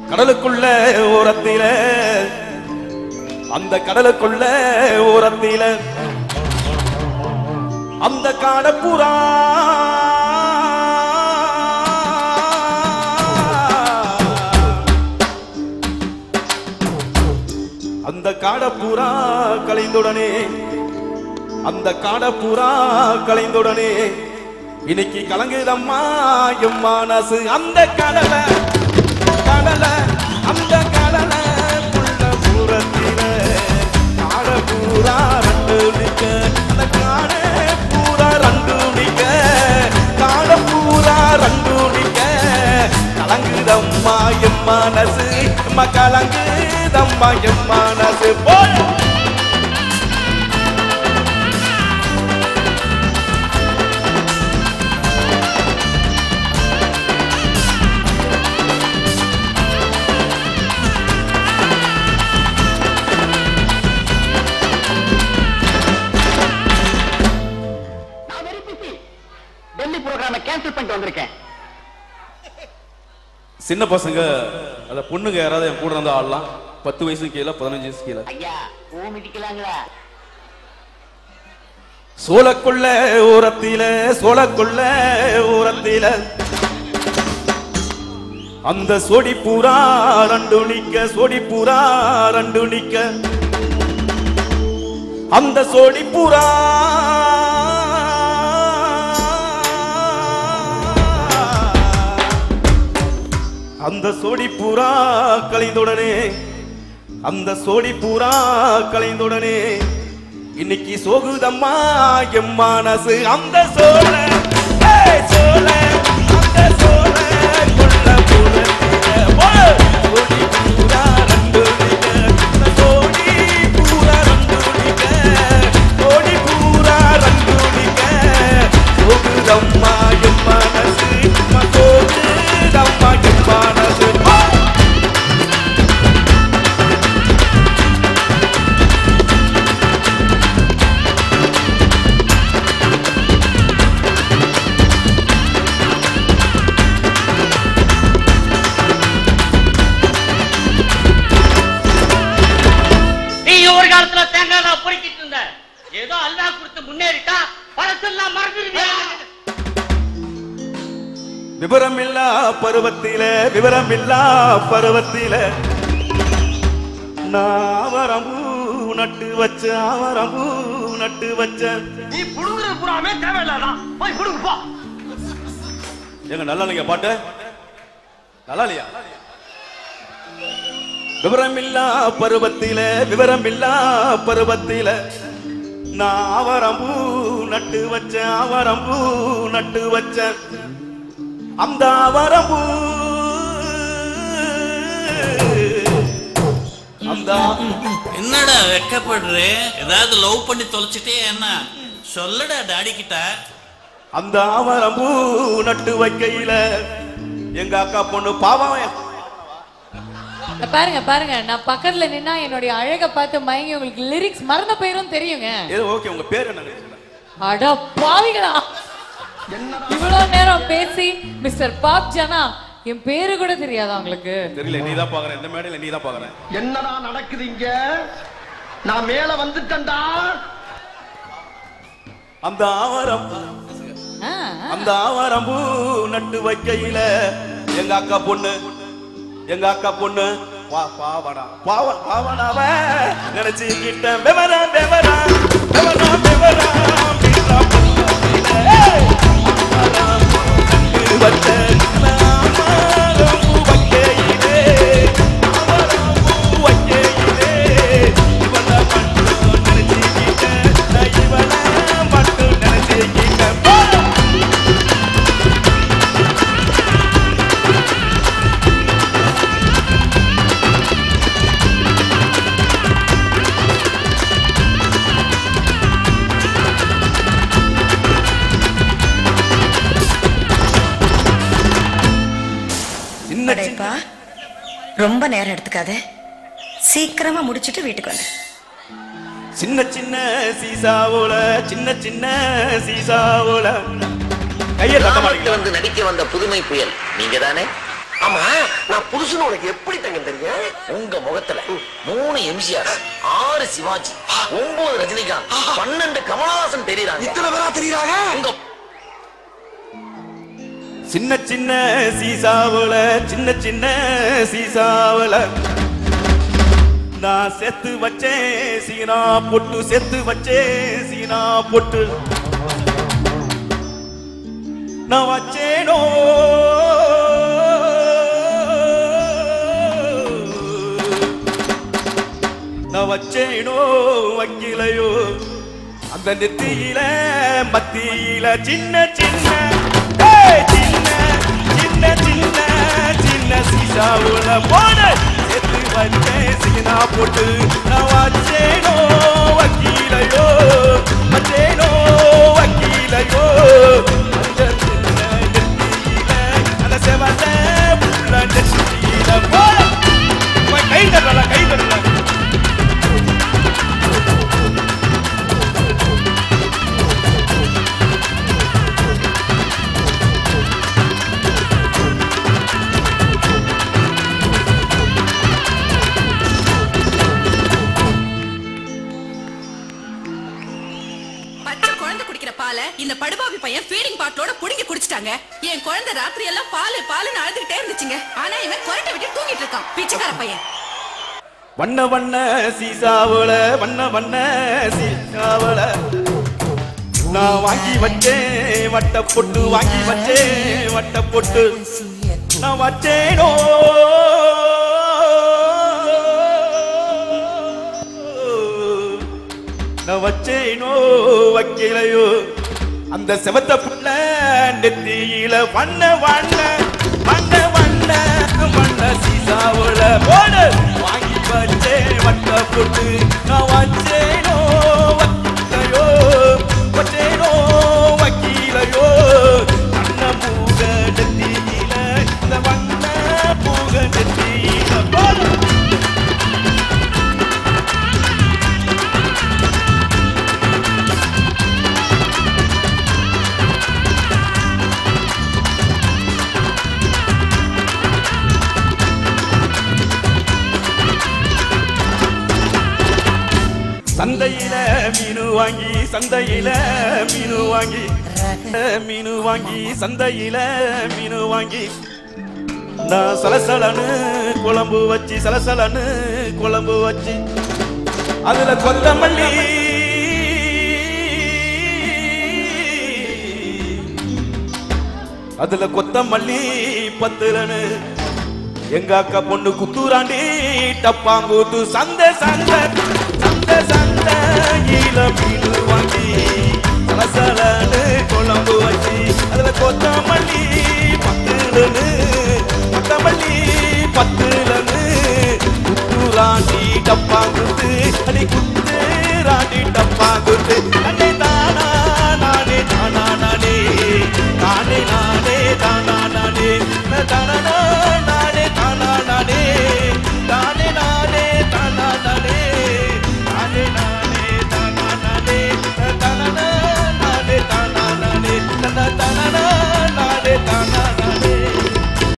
கடலுக்குள்ள ஓரத்தில அந்த கடலுக்குள்ள ஓரத்தில அந்த காடப்புறா அந்த காடப்புறா கலைந்துடனே அந்த காடப்புறா கலைந்துடனே இன்னைக்கு கலங்குதம்மா எம் மனசு அந்த கடலை கடலை அந்த கடலை புள்ள பூரத்தில காடப்பூரா ரெண்டு நிக்க அந்த காட பூரா ரெண்டு நிக்க காடப்பூரா ரெண்டு நிக்க கலங்குதம்மா எம் மனசு அம்மா கலங்குதம்மா எம் மனசு போய் நான் வெரி பிஸி டெல்லி ப்ரோக்ராமை கேன்சல் பண்ணிட்டு வந்திருக்கேன் சின்ன பசங்க அத பொண்ணுங்க யாராவது என் கூட இருந்தா ஆடலாம் பத்து வயசு கீழே பதினஞ்சு வயசு கீழே ஐயா பூ மிதிக்கலாங்களா சோளக்குள்ள ஓரத்தில சோளக்குள்ள ஓரத்தில அந்த சொடி பூரா ரெண்டு நிக்க சொடி பூரா ரெண்டு நிக்க அந்த சொடி பூரா அந்த சோடி பூரா கலைந்துடனே அந்த சோடி பூரா கலைந்துடனே இன்னைக்கு சோகுதம்மா எம் மனசு அந்த சோழ ஏய் சோழ அந்த சோழ கொள்ள புறத்தில ஓ! சோடி பூரா ரெண்டு நிக்க, அந்த சோடி பூரா ரெண்டு நிக்க, சோடி பூரா ரெண்டு நிக்க, சோகுதம்மா எம் மனசு அம்மா சோகுதம்மா எம் மனசு ஓ! நீ ஒரு காலத்துல தேங்காய் நான் பொறுக்கிட்டு இருந்த ஏதோ அல்லா கொடுத்து முன்னேறிட்டா பழசெல்லாம் மறந்துடுவியா விவரமில்லா பருவத்தில விவரமில்லா பருவத்தில நாவரம்பூ நட்டு வச்ச ஆவரம்பூ நட்டு வச்ச நீ புடுங்குறது பூராமே தேவையில்லாதான் போய் புடுங்க போ எங்க நல்லா இல்லைங்க பாட்டு நல்லா இல்லையா விவரமில்லா பருவத்தில விவரமில்லா பருவத்தில நான் ஆவரம்பூ நட்டு வச்ச ஆவரம்பூ நட்டு வச்ச அந்த ஆவரம்பூ அந்த என்னடா வெக்கப்படுற ஏதாவது லவ் பண்ணி தொலைச்சிட்டே என்ன சொல்லடா டாடி கிட்ட அந்த ஆவரம்பூ நட்டு வைக்கையில எங்க அக்கா பொண்ணு பாவம் பாருங்க பாருங்க நான் பக்கத்துல நின்னா என்னுடைய அழக பார்த்து மயங்கி உங்களுக்கு லிரிக்ஸ் மறந்த பேரும் தெரியுங்க ஏதோ ஓகே உங்க பேர் என்ன அட பாவிகளா இவ்வளவு நேரம் பேசி மிஸ்டர் பாப் ஜனா என் பேரு கூட தெரியாதா உங்களுக்கு தெரியல நீ தான் பாக்குறேன் இந்த மேடையில நீ தான் பாக்குறேன் என்னடா நடக்குது இங்க நான் மேல வந்துட்டேன்டா அந்த ஆவரம் ஆ, அந்த ஆவரம்பூ நட்டு வைக்கையில எங்க அக்கா பொண்ணு எங்க அக்கா பொண்ணு வா பாவனா பாவ பாவனாவ நினைச்சுக்கிட்ட விவரா விவரா விவரா விவரா விவரா ஏய்! நட்டு வச்ச ஆவரம்பூ வைக்கையிலே, ஆவரம்பூ வைக்கையிலே, இவளை மட்டும் நினைச்சுக்கிட்ட, நான் இவளை மட்டும் நினைச்சுக்கிட்ட. போ! சின்ன சின்ன படைப்பா ரொம்ப நேரம் எடுத்துக்காத சீக்கிரமா முடிச்சிட்டு வீட்டுக்கு வந்து சின்ன சின்ன சீசாவோல சின்ன சின்ன சீசாவோல கையை தட்ட கிராமத்தில் மாட்டீங்களா வந்து நடிக்க வந்த புதுமை புயல் நீங்க தானே ஆமா நான் புருஷன் உனக்கு எப்படி தங்க தெரியும் உங்க முகத்துல மூணு எம்ஜிஆர் ஆறு சிவாஜி ஒன்பது ரஜினிகாந்த் பன்னெண்டு கமலஹாசன் தெரியுறாங்க இத்தனை பேரா தெரியுறாங்க உங்க சின்ன சின்ன சீசாவுல சின்ன சின்ன சீசாவுல நான் செத்து வச்சேன் சீனா பொட்டு செத்து வச்சேன் சீனா பொட்டு நான் வச்சேனோ நான் வச்சேனோ வக்கிலையோ அந்த நெத்தியில மத்தியில சின்ன சின்ன ஏய், சின்ன சின்ன சின்ன சின்ன சீசாவுல போன செத்து வச்சேன் சீனா போட்டு நான் வச்சேனோ வக்கீலையோ வச்சேனோ வக்கீலையோ அந்த சின்ன நெத்தியில அந்த செவந்த புள்ள நெத்தியில போன கை தட்டல கை தட்டல பச்சை குழந்தை குடிக்கிற பாலை இந்த படுபாவி பையன் ஃபீடிங் பாட்டிலோட புடுங்கி குடிச்சிட்டாங்க என் குழந்தை ராத்திரி எல்லாம் பாலு பாலுன்னு அழுதுகிட்டே இருந்துச்சுங்க ஆனா இவன் குரட்டை விட்டு தூங்கிட்டு இருக்கான் பிச்சைக்கார பையன் வண்ண வண்ண சீசாவுல வண்ண வண்ண சீசாவுல நான் வாங்கி வச்சேன் வட்ட பொட்டு வாங்கி வச்சேன் வட்ட பொட்டு நான் வச்சேனோ நான் வச்சேனோ வைக்கலையோ அந்த செவத்த புள்ள நெத்தியில வண்ண வண்ண வண்ண வண்ண வண்ண சீசாவுல போடு வாங்கி வச்சே வட்ட போட்டு நான் வச்சேனோ வக்கீலையோ வச்சேனோ வக்கீலையோ வண்ண பூக நெத்தியில இந்த வண்ண பூக நெத்தியில போடு சந்தையில மீனு வாங்கி சந்தையில மீனு வாங்கி மீனு வாங்கி சந்தையில மீனு வாங்கி நான் சலசலன்னு குழம்பு வச்சு சலசலன்னு குழம்பு வச்சு அதுல கொத்தமல்லி அதுல கொத்தமல்லி பத்துலன்னு எங்க அக்கா பொண்ணு குத்துராண்டி டப்பாங்கூத்து சந்தை சந்தை சந்தை சந்தை ஈழ மீன் வாங்கி சலசலன்னு குழம்பு வச்சு அதுல கொத்தமல்லி பத்துலன்னு கொத்தமல்லி பத்துலன்னு குத்துராண்டி டப்பாங்கூத்து அடி குத்துராண்டி டப்பா